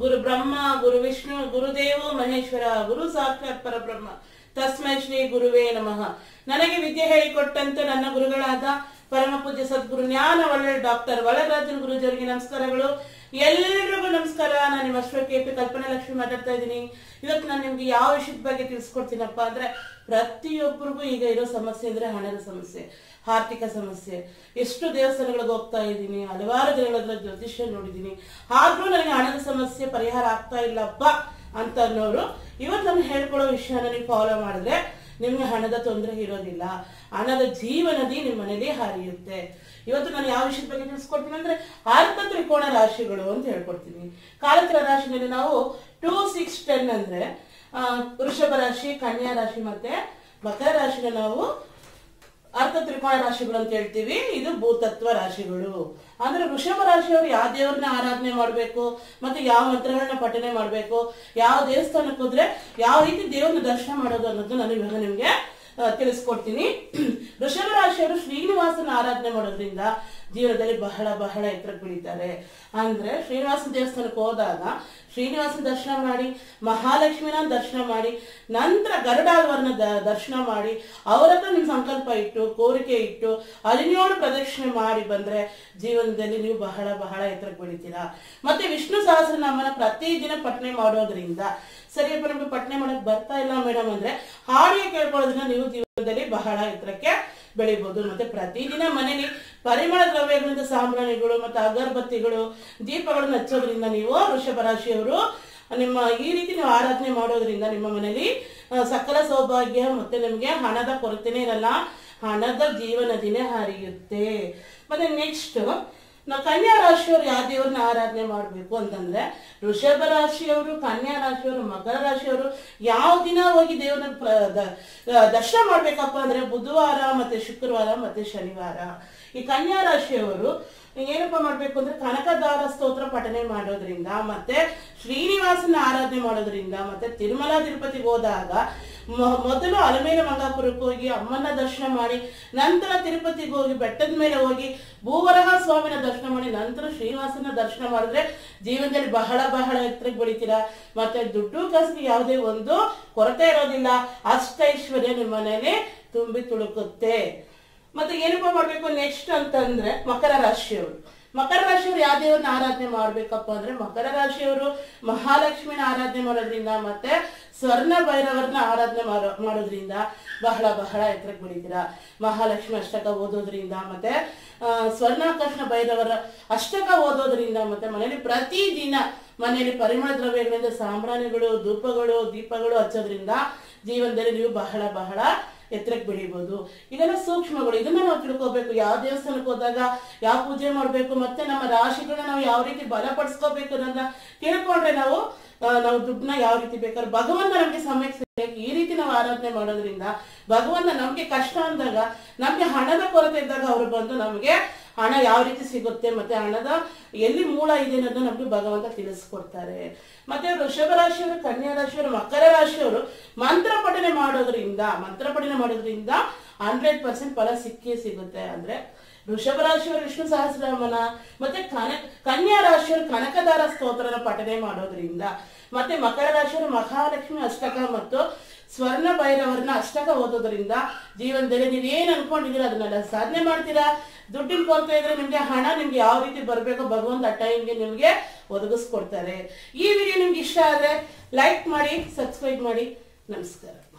ಗುರು ಬ್ರಹ್ಮ ಗುರು ವಿಷ್ಣು ಗುರುದೇವೋ ಮಹೇಶ್ವರ ಗುರು ಸಾಕ್ಷಾತ್ ಪರಬ್ರಹ್ಮ ತಸ್ಮೈ ಶ್ರೀ ಗುರುವೇ ನಮಃ ನನಗೆ ವಿದ್ಯೆ ಹೇಳಿಕೊಟ್ಟಂತೆ ನನ್ನ ಗುರುಗಳಾದ ಪರಮ ಪೂಜ್ಯ ಸದ್ಗುರು ಜ್ಞಾನ ಒಳ್ಳೆ ಡಾಕ್ಟರ್ ವರರಾಜನ್ ಗುರುಜರಿಗೆ ನಮಸ್ಕಾರಗಳು ಎಲ್ರಿಗೂ ನಮಸ್ಕಾರ ನಾನು ನಿಮ್ಮ ಅಶ್ವ ಕೆ ಪಿ ಕಲ್ಪನಾ ಲಕ್ಷ್ಮಿ ಮಾತಾಡ್ತಾ ಇದ್ದೀನಿ ಇವತ್ತು ನಾನು ನಿಮ್ಗೆ ಯಾವ ವಿಷಯದ ಬಗ್ಗೆ ತಿಳಿಸ್ಕೊಡ್ತೀನಪ್ಪ ಅಂದ್ರೆ ಪ್ರತಿಯೊಬ್ಬರಿಗೂ ಈಗ ಇರೋ ಸಮಸ್ಯೆ ಅಂದ್ರೆ ಹಣದ ಸಮಸ್ಯೆ ಆರ್ಥಿಕ ಸಮಸ್ಯೆ ಎಷ್ಟು ದೇವಸ್ಥಾನಗಳಿಗೆ ಹೋಗ್ತಾ ಇದ್ದೀನಿ ಹಲವಾರು ದಿನಗಳ ಜ್ಯೋತಿಷ್ಯ ನೋಡಿದ್ದೀನಿ ಆದ್ರೂ ನನಗೆ ಹಣದ ಸಮಸ್ಯೆ ಪರಿಹಾರ ಆಗ್ತಾ ಇಲ್ಲಪ್ಪ ಅಂತ ಅನ್ನೋರು ಇವತ್ತು ನಾನು ಹೇಳ್ಕೊಡೋ ವಿಷಯನ ನೀವು ಫಾಲೋ ಮಾಡಿದ್ರೆ ನಿಮ್ಗೆ ಹಣದ ತೊಂದರೆ ಇರೋದಿಲ್ಲ ಹಣದ ಜೀವನದಿ ನಿಮ್ಮ ಮನೇಲಿ ಹರಿಯುತ್ತೆ ಇವತ್ತು ನಾನು ಯಾವ ವಿಷಯದ ಬಗ್ಗೆ ತಿಳಿಸ್ಕೊಡ್ತೀನಿ ಅಂದ್ರೆ ಅರ್ಥ ತ್ರಿಕೋಣ ರಾಶಿಗಳು ಅಂತ ಹೇಳ್ಕೊಡ್ತೀನಿ ಕಾಲಚರ ರಾಶಿನಲ್ಲಿ ನಾವು ಟೂ ಸಿಕ್ಸ್ ಟೆನ್ ಅಂದ್ರೆ ಆ, ವೃಷಭ ರಾಶಿ ಕನ್ಯಾ ರಾಶಿ ಮತ್ತೆ ಮಕರ ರಾಶಿನ ನಾವು ಅರ್ಥ ತ್ರಿಕೋಣ ರಾಶಿಗಳು ಅಂತ ಹೇಳ್ತೀವಿ ಇದು ಭೂತತ್ವ ರಾಶಿಗಳು ಅಂದ್ರೆ ವೃಷಭ ರಾಶಿಯವರು ಯಾವ ದೇವ್ರನ್ನ ಆರಾಧನೆ ಮಾಡಬೇಕು ಮತ್ತೆ ಯಾವ ಮಂತ್ರಗಳನ್ನ ಪಠನೆ ಮಾಡಬೇಕು ಯಾವ ದೇವಸ್ಥಾನಕ್ಕೆ ಹೋದ್ರೆ ಯಾವ ರೀತಿ ದೇವ್ರನ್ನ ದರ್ಶನ ಮಾಡೋದು ಅನ್ನೋದು ನಾನು ಇವಾಗ ನಿಮ್ಗೆ ಆ, ತಿಳಿಸ್ಕೊಡ್ತೀನಿ ವೃಷಭ ರಾಶಿಯವರು ಶ್ರೀನಿವಾಸನ ಆರಾಧನೆ ಮಾಡೋದ್ರಿಂದ ಜೀವನದಲ್ಲಿ ಬಹಳ ಬಹಳ ಎತ್ತರಕ್ಕೆ ಬೆಳೀತಾರೆ ಅಂದ್ರೆ ಶ್ರೀನಿವಾಸನ ದೇವಸ್ಥಾನಕ್ಕೆ ಹೋದಾಗ ಶ್ರೀನಿವಾಸನ ದರ್ಶನ ಮಾಡಿ ಮಹಾಲಕ್ಷ್ಮಿನ ದರ್ಶನ ಮಾಡಿ ನಂತರ ಗರುಡಾಳ್ವರ್ನ ದ- ದರ್ಶನ ಮಾಡಿ ಅವರ ಹತ್ರ ನಿಮ್ ಸಂಕಲ್ಪ ಇಟ್ಟು ಕೋರಿಕೆ ಇಟ್ಟು ಹದಿನೇಳು ಪ್ರದಕ್ಷಿಣೆ ಮಾಡಿ ಬಂದ್ರೆ ಜೀವನದಲ್ಲಿ ನೀವು ಬಹಳ ಬಹಳ ಎತ್ತರಕ್ಕೆ ಬೆಳಿತೀರಾ ಮತ್ತೆ ವಿಷ್ಣು ಸಹಸ್ರನಾಮನ ಪ್ರತಿದಿನ ಪಠನೆ ಮಾಡೋದ್ರಿಂದ ಸರಿಯಪ್ಪ ನಮ್ಗೆ ಪಠನೆ ಮಾಡಕ್ ಬರ್ತಾ ಇಲ್ಲ ಮೇಡಮ್ ಅಂದ್ರೆ ಹಾಡಿಗೆ ಕೇಳ್ಕೊಳ್ಳೋದ್ರಿಂದ ನೀವು ಜೀವನದಲ್ಲಿ ಬಹಳ ಎತ್ತರಕ್ಕೆ ಬೆಳಿಬಹುದು ಮತ್ತೆ ಪ್ರತಿದಿನ ಮನೇಲಿ ಪರಿಮಳ ದ್ರವ್ಯಗಳಿಂದ ಸಾಂಬ್ರಾಣಿಗಳು ಮತ್ತೆ ಅಗರಬತ್ತಿಗಳು ದೀಪಗಳನ್ನು ಹಚ್ಚೋದ್ರಿಂದ ನೀವು ವೃಷಭ ರಾಶಿಯವರು ನಿಮ್ಮ ಈ ರೀತಿ ನೀವು ಆರಾಧನೆ ಮಾಡೋದ್ರಿಂದ ನಿಮ್ಮ ಮನೇಲಿ ಆ, ಸಕಲ ಸೌಭಾಗ್ಯ ಮತ್ತೆ ನಿಮಗೆ ಹಣದ ಕೊರತೆನೇ ಇರಲ್ಲ ಹಣದ ಜೀವನದಿನೇ ಹರಿಯುತ್ತೆ ಮತ್ತೆ ನೆಕ್ಸ್ಟ್ ನಾವು ಕನ್ಯಾ ರಾಶಿಯವರು ಯಾವ ದೇವ್ರನ್ನ ಆರಾಧನೆ ಮಾಡಬೇಕು ಅಂತಂದ್ರೆ ವೃಷಭ ರಾಶಿಯವರು ಕನ್ಯಾ ರಾಶಿಯವರು ಮಕರ ರಾಶಿಯವರು ಯಾವ ದಿನ ಹೋಗಿ ದೇವ್ರನ್ನ ಪ್ರ- ದ- ದ- ದರ್ಶನ ಮಾಡ್ಬೇಕಪ್ಪ ಅಂದ್ರೆ ಬುಧವಾರ ಮತ್ತೆ ಶುಕ್ರವಾರ ಮತ್ತೆ ಶನಿವಾರ ಈ ಕನ್ಯಾ ರಾಶಿಯವರು ಏನಪ್ಪ ಮಾಡ್ಬೇಕು ಅಂದ್ರೆ ಕನಕದಾರ ಸ್ತೋತ್ರ ಪಠನೆ ಮಾಡೋದ್ರಿಂದ ಮತ್ತೆ ಶ್ರೀನಿವಾಸನ ಆರಾಧನೆ ಮಾಡೋದ್ರಿಂದ ಮತ್ತೆ ತಿರುಮಲ ತಿರುಪತಿಗೆ ಹೋದಾಗ ಮೊ- ಮೊದಲು ಅಲಮೇಲ ಮಂಗಾಪುರಕ್ಕೆ ಹೋಗಿ ಅಮ್ಮನ ದರ್ಶನ ಮಾಡಿ ನಂತರ ತಿರುಪತಿಗೆ ಹೋಗಿ ಬೆಟ್ಟದ ಮೇಲೆ ಹೋಗಿ ಭೂವರಹ ಸ್ವಾಮಿನ ದರ್ಶನ ಮಾಡಿ ನಂತರ ಶ್ರೀನಿವಾಸನ ದರ್ಶನ ಮಾಡಿದ್ರೆ ಜೀವನದಲ್ಲಿ ಬಹಳ ಬಹಳ ಎತ್ತರಕ್ಕೆ ಬೆಳಿತೀರಾ ಮತ್ತೆ ದುಡ್ಡು ಕಾಸಿಗೆ ಯಾವುದೇ ಒಂದು ಕೊರತೆ ಇರೋದಿಲ್ಲ ಅಷ್ಟೈಶ್ವರ್ಯ ನಿಮ್ಮ ಮನೇಲಿ ತುಂಬಿ ತುಳುಕುತ್ತೆ ಮತ್ತೆ ಏನಪ್ಪ ಮಾಡ್ಬೇಕು ನೆಕ್ಸ್ಟ್ ಅಂತಂದ್ರೆ ಮಕರ ರಾಶಿಯವರು ಮಕರ ರಾಶಿಯವರು ಯಾವ ದೇವ್ರನ್ನ ಆರಾಧನೆ ಮಾಡ್ಬೇಕಪ್ಪ ಅಂದ್ರೆ ಮಕರ ರಾಶಿಯವರು ಮಹಾಲಕ್ಷ್ಮಿನ ಆರಾಧನೆ ಮಾಡೋದ್ರಿಂದ ಮತ್ತೆ ಸ್ವರ್ಣ ಭೈರವರನ್ನ ಆರಾಧನೆ ಮಾಡೋ ಮಾಡೋದ್ರಿಂದ ಬಹಳ ಬಹಳ ಎತ್ತರಕ್ಕೆ ಬೆಳಿತೀರಾ ಮಹಾಲಕ್ಷ್ಮಿ ಅಷ್ಟಕ ಓದೋದ್ರಿಂದ ಮತ್ತೆ ಆ, ಸ್ವರ್ಣಾಕರ್ಷಣ ಭೈರವರ ಅಷ್ಟಕ ಓದೋದ್ರಿಂದ ಮತ್ತೆ ಮನೆಯಲ್ಲಿ ಪ್ರತಿದಿನ ಮನೆಯಲ್ಲಿ ಪರಿಮಳ ದ್ರವ್ಯಗಳಿಂದ ಸಾಂಬ್ರಾಣಿಗಳು ಧೂಪಗಳು ದೀಪಗಳು ಹಚ್ಚೋದ್ರಿಂದ ಜೀವನದಲ್ಲಿ ನೀವು ಬಹಳ ಬಹಳ ಎತ್ತರಕ್ಕೆ ಬೆಳಿಬಹುದು ಇದೆಲ್ಲ ಸೂಕ್ಷ್ಮಗಳು ಇದನ್ನ ನಾವು ತಿಳ್ಕೊಬೇಕು ಯಾವ ದೇವಸ್ಥಾನಕ್ಕೆ ಹೋದಾಗ ಯಾವ ಪೂಜೆ ಮಾಡಬೇಕು ಮತ್ತೆ ನಮ್ಮ ರಾಶಿಗಳನ್ನ ನಾವು ಯಾವ ರೀತಿ ಬಲಪಡಿಸ್ಕೋಬೇಕು ಅನ್ನೋದನ್ನ ತಿಳ್ಕೊಂಡ್ರೆ ನಾವು ಆ, ನಾವು ದುಡ್ಡನ್ನ ಯಾವ ರೀತಿ ಬೇಕಾದ್ರೆ ಭಗವಂತ ನಮ್ಗೆ ಸಮಯಕ್ಕೆ ಸರಿಯಾಗಿ ಈ ರೀತಿ ನಾವು ಆರಾಧನೆ ಮಾಡೋದ್ರಿಂದ ಭಗವಂತ ನಮ್ಗೆ ಕಷ್ಟ ಅಂದಾಗ ನಮ್ಗೆ ಹಣದ ಕೊರತೆ ಇದ್ದಾಗ ಅವರು ಬಂದು ನಮ್ಗೆ ಹಣ ಯಾವ ರೀತಿ ಸಿಗುತ್ತೆ ಮತ್ತೆ ಹಣದ ಎಲ್ಲಿ ಮೂಲ ಇದೆ ಅನ್ನೋದನ್ನ ನಮ್ಗೆ ಭಗವಂತ ತಿಳಿಸ್ಕೊಡ್ತಾರೆ ಮತ್ತೆ ವೃಷಭ ರಾಶಿಯವರು ಕನ್ಯಾ ರಾಶಿಯವರು ಮಕರ ರಾಶಿಯವರು ಮಂತ್ರ ಪಠನೆ ಮಾಡೋದ್ರಿಂದ ಮಂತ್ರ ಪಠನೆ ಮಾಡೋದ್ರಿಂದ ಹಂಡ್ರೆಡ್ ಪರ್ಸೆಂಟ್ ಫಲ ಸಿಕ್ಕೇ ಸಿಗುತ್ತೆ ಅಂದ್ರೆ ವೃಷಭ ರಾಶಿಯವರು ವಿಷ್ಣು ಸಹಸ್ರನಾಮನ ಮತ್ತೆ ಕನ ಕನ್ಯಾ ರಾಶಿಯವರು ಕನಕದಾರ ಸ್ತೋತ್ರನ ಪಠನೆ ಮಾಡೋದ್ರಿಂದ ಮತ್ತೆ ಮಕರ ರಾಶಿಯವರು ಮಹಾಲಕ್ಷ್ಮಿ ಅಷ್ಟಕ ಮತ್ತು ಸ್ವರ್ಣ ಭೈರವರನ್ನ ಅಷ್ಟಕ ಓದೋದ್ರಿಂದ ಜೀವನದಲ್ಲಿ ನೀವು ಏನ್ ಅನ್ಕೊಂಡಿದ್ದೀರಾ ಅದನ್ನೆಲ್ಲ ಸಾಧನೆ ಮಾಡ್ತೀರಾ ದುಡ್ಡಿನ ಕೊರತೆ ಇದ್ರೆ ನಿಮ್ಗೆ ಹಣ ನಿಮ್ಗೆ ಯಾವ ರೀತಿ ಬರ್ಬೇಕೋ ಭಗವಂತ ಆ ಟೈಮ್ಗೆ ನಿಮ್ಗೆ ಒದಗಿಸ್ಕೊಡ್ತಾರೆ ಈ ವಿಡಿಯೋ ನಿಮ್ಗೆ ಇಷ್ಟ ಆದ್ರೆ ಲೈಕ್ ಮಾಡಿ ಸಬ್ಸ್ಕ್ರೈಬ್ ಮಾಡಿ ನಮಸ್ಕಾರ